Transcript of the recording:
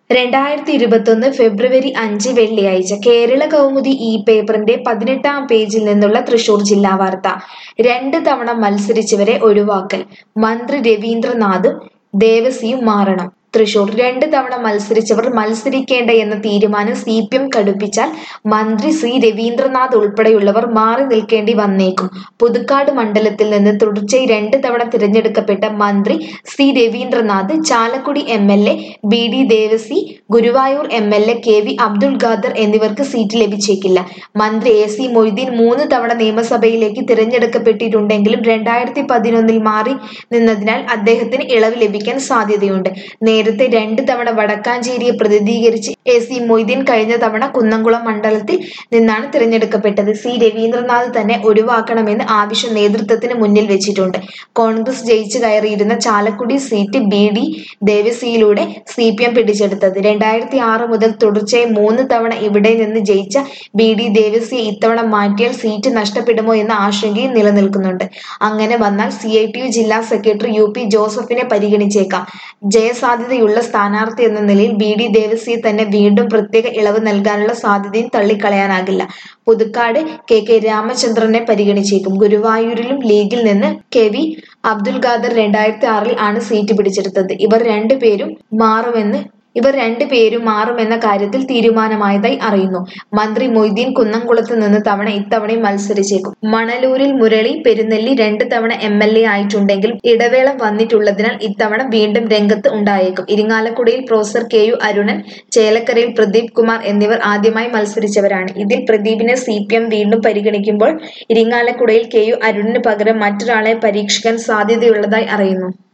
രണ്ടായിരത്തി ഇരുപത്തൊന്ന് ഫെബ്രുവരി അഞ്ച് വെള്ളിയാഴ്ച കേരള കൗമുദി ഈ പേപ്പറിന്റെ പതിനെട്ടാം പേജിൽ നിന്നുള്ള തൃശൂർ ജില്ലാ വാർത്ത രണ്ട് തവണ മത്സരിച്ചവരെ ഒഴിവാക്കൽ മന്ത്രി രവീന്ദ്രനാഥും ദേവസിയും മാറണം തൃശൂർ രണ്ട് തവണ മത്സരിച്ചവർ മത്സരിക്കേണ്ട എന്ന തീരുമാനം സി പി എം കടുപ്പിച്ചാൽ മന്ത്രി സി രവീന്ദ്രനാഥ് ഉൾപ്പെടെയുള്ളവർ മാറി നിൽക്കേണ്ടി വന്നേക്കും പുതുക്കാട് മണ്ഡലത്തിൽ നിന്ന് തുടർച്ചയായി രണ്ട് തവണ തിരഞ്ഞെടുക്കപ്പെട്ട മന്ത്രി C Raveendranath Chalakudy M L A B D Devasy Guruvayur M L A K V Abdul Khader എന്നിവർക്ക് സീറ്റ് ലഭിച്ചേക്കില്ല മന്ത്രി എ സി മൊയ്തീൻ മൂന്ന് തവണ നിയമസഭയിലേക്ക് തിരഞ്ഞെടുക്കപ്പെട്ടിട്ടുണ്ടെങ്കിലും രണ്ടായിരത്തി പതിനൊന്നിൽ മാറി നിന്നതിനാൽ അദ്ദേഹത്തിന് ഇളവ് ലഭിക്കാൻ സാധ്യതയുണ്ട് നേരത്തെ രണ്ട് തവണ വടക്കാഞ്ചേരിയെ പ്രതിനിധീകരിച്ച് എ സി മൊയ്തീൻ കഴിഞ്ഞ തവണ കുന്നംകുളം മണ്ഡലത്തിൽ നിന്നാണ് തിരഞ്ഞെടുക്കപ്പെട്ടത് സി രവീന്ദ്രനാഥ് തന്നെ ഒഴിവാക്കണമെന്ന് ആവശ്യം നേതൃത്വത്തിന് മുന്നിൽ വെച്ചിട്ടുണ്ട് കോൺഗ്രസ് ജയിച്ചു കയറിയിരുന്ന ചാലക്കുടി സീറ്റ് ബി ഡി ദേവസിയിലൂടെ സി പി എം പിടിച്ചെടുത്തത് രണ്ടായിരത്തി ആറ് മുതൽ തുടർച്ചയായി മൂന്ന് തവണ ഇവിടെ നിന്ന് ജയിച്ച ബി ഡി ദേവസിയെ ഇത്തവണ മാറ്റിയാൽ സീറ്റ് നഷ്ടപ്പെടുമോ എന്ന ആശങ്കയും നിലനിൽക്കുന്നുണ്ട് അങ്ങനെ വന്നാൽ സി ഐ ടി യു ജില്ലാ സെക്രട്ടറി യു പി ജോസഫിനെ പരിഗണിച്ചേക്കാം ജയസാധ്യതയുള്ള സ്ഥാനാർത്ഥി എന്ന നിലയിൽ ബി ഡി ദേവസിയെ തന്നെ വീണ്ടും പ്രത്യേക ഇളവ് നൽകാനുള്ള സാധ്യതയും തള്ളിക്കളയാനാകില്ല പുതുക്കാട് കെ കെ രാമചന്ദ്രനെ പരിഗണിച്ചേക്കും ഗുരുവായൂരിലും ലീഗിൽ നിന്ന് കെ വി അബ്ദുൽ ഖാദർ രണ്ടായിരത്തി ആറിൽ ആണ് സീറ്റ് പിടിച്ചെടുത്തത് ഇവർ രണ്ടുപേരും മാറുമെന്ന് ഇവർ രണ്ടുപേരും മാറുമെന്ന കാര്യത്തിൽ തീരുമാനമായതായി അറിയുന്നു മന്ത്രി മൊയ്തീൻ കുന്നംകുളത്ത് നിന്ന് തവണ ഇത്തവണയും മത്സരിച്ചേക്കും മണലൂരിൽ മുരളി പെരുന്നെല്ലി രണ്ട് തവണ എം എൽ എ ആയിട്ടുണ്ടെങ്കിലും ഇടവേള വന്നിട്ടുള്ളതിനാൽ ഇത്തവണ വീണ്ടും രംഗത്ത് ഉണ്ടായേക്കും ഇരിങ്ങാലക്കുടയിൽ പ്രൊഫസർ കെ യു അരുണൻ ചേലക്കരയിൽ പ്രദീപ് കുമാർ എന്നിവർ ആദ്യമായി മത്സരിച്ചവരാണ് ഇതിൽ പ്രദീപിനെ സി പി എം വീണ്ടും പരിഗണിക്കുമ്പോൾ ഇരിങ്ങാലക്കുടയിൽ കെ യു അരുണിന് പകരം മറ്റൊരാളെ പരീക്ഷിക്കാൻ സാധ്യതയുള്ളതായി അറിയുന്നു